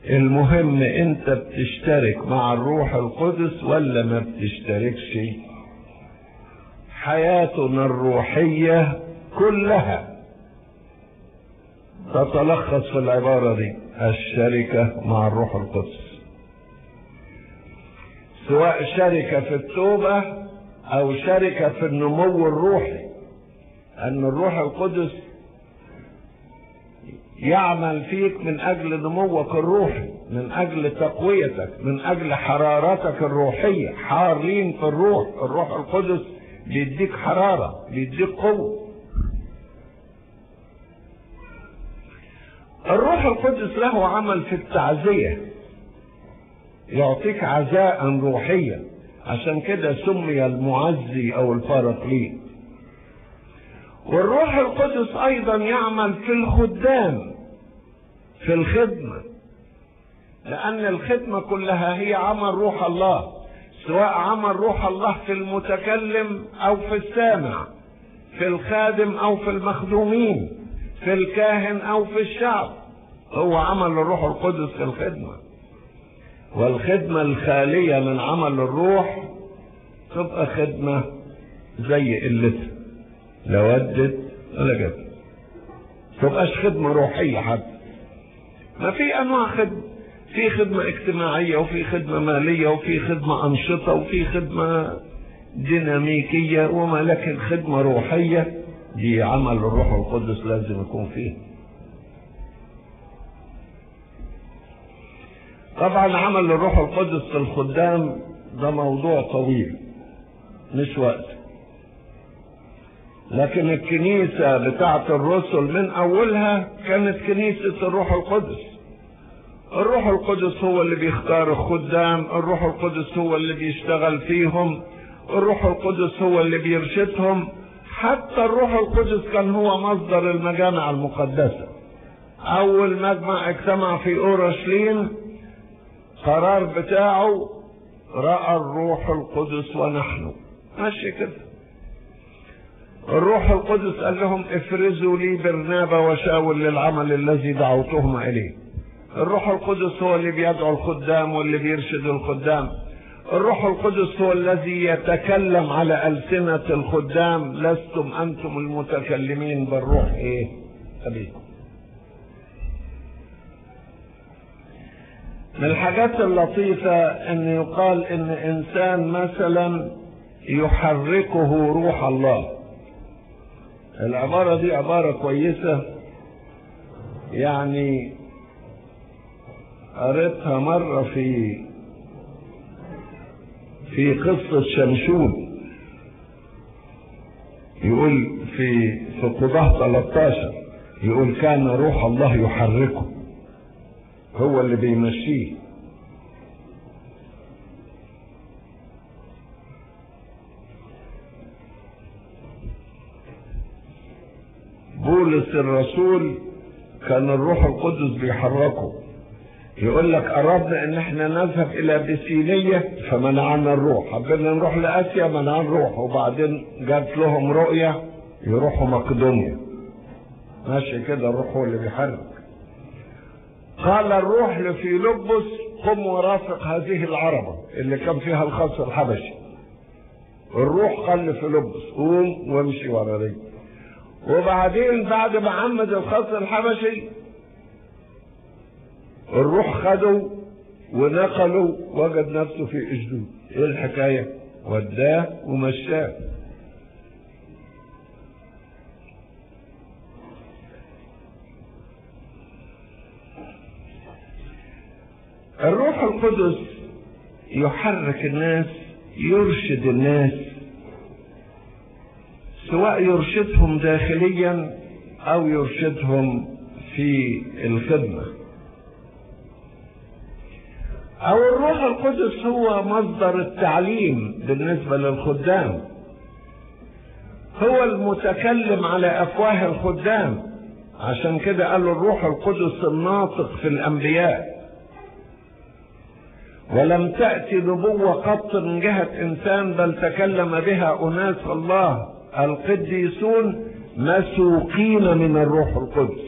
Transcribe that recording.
المهم انت بتشترك مع الروح القدس ولا ما بتشتركش حياتنا الروحية كلها تتلخص في العبارة دي الشركة مع الروح القدس سواء شركة في التوبة أو شركة في النمو الروحي أن الروح القدس يعمل فيك من أجل نموك الروحي من أجل تقويتك من أجل حرارتك الروحية حارين في الروح الروح القدس بيديك حرارة بيديك قوة الروح القدس له عمل في التعزية يعطيك عزاء روحيا عشان كده سمي المعزي او الباراكليت والروح القدس ايضا يعمل في الخدام في الخدمة لان الخدمة كلها هي عمل روح الله سواء عمل روح الله في المتكلم او في السامع في الخادم او في المخدومين في الكاهن او في الشعب هو عمل الروح القدس في الخدمه والخدمة الخالية من عمل الروح تبقى خدمة زي قلتها لا ودت ولا جت تبقاش خدمة روحية حتى ما في أنواع خدمة في خدمة اجتماعية وفي خدمة مالية وفي خدمة أنشطة وفي خدمة ديناميكية وما لكن خدمة روحية دي عمل الروح القدس لازم يكون فيه طبعا عمل الروح القدس في الخدام ده موضوع طويل مش وقت لكن الكنيسة بتاعت الرسل من أولها كانت كنيسة الروح القدس الروح القدس هو اللي بيختار الخدام الروح القدس هو اللي بيشتغل فيهم الروح القدس هو اللي بيرشدهم حتى الروح القدس كان هو مصدر المجامع المقدسة أول مجمع اجتمع في أورشليم قرار بتاعه رأى الروح القدس ونحن ماشي كده الروح القدس قال لهم افرزوا لي برنابا وشاول للعمل الذي دعوتهم اليه الروح القدس هو اللي بيدعو الخدام واللي بيرشد الخدام الروح القدس هو الذي يتكلم على ألسنة الخدام لستم أنتم المتكلمين بالروح إيه أبيكم من الحاجات اللطيفة ان يقال ان انسان مثلا يحركه روح الله العبارة دي عبارة كويسة يعني قريتها مرة في في قصة شمشون يقول في في قضاة 13 يقول كان روح الله يحركه هو اللي بيمشيه بولس الرسول كان الروح القدس بيحركه يقول لك أردنا إن احنا نذهب إلى بسينية فمنعنا الروح حبينا نروح لآسيا منعنا الروح وبعدين جات لهم رؤية يروحوا مقدونيا ماشي كده الروح هو اللي بيحرك قال الروح لفيلبس قم ورافق هذه العربة اللي كان فيها الخص الحبشي الروح قال لفيلبس قوم وامشي ورا رجلي وبعدين بعد ما عمد الخص الحبشي الروح خده ونقله وجد نفسه في اجدود ايه الحكايه وداه ومشاه الروح القدس يحرك الناس يرشد الناس سواء يرشدهم داخليا او يرشدهم في الخدمه او الروح القدس هو مصدر التعليم بالنسبه للخدام هو المتكلم على افواه الخدام عشان كده قالوا الروح القدس الناطق في الانبياء ولم تأتي نبوة قط من جهة إنسان بل تكلم بها أناس الله القديسون مسوقين من الروح القدس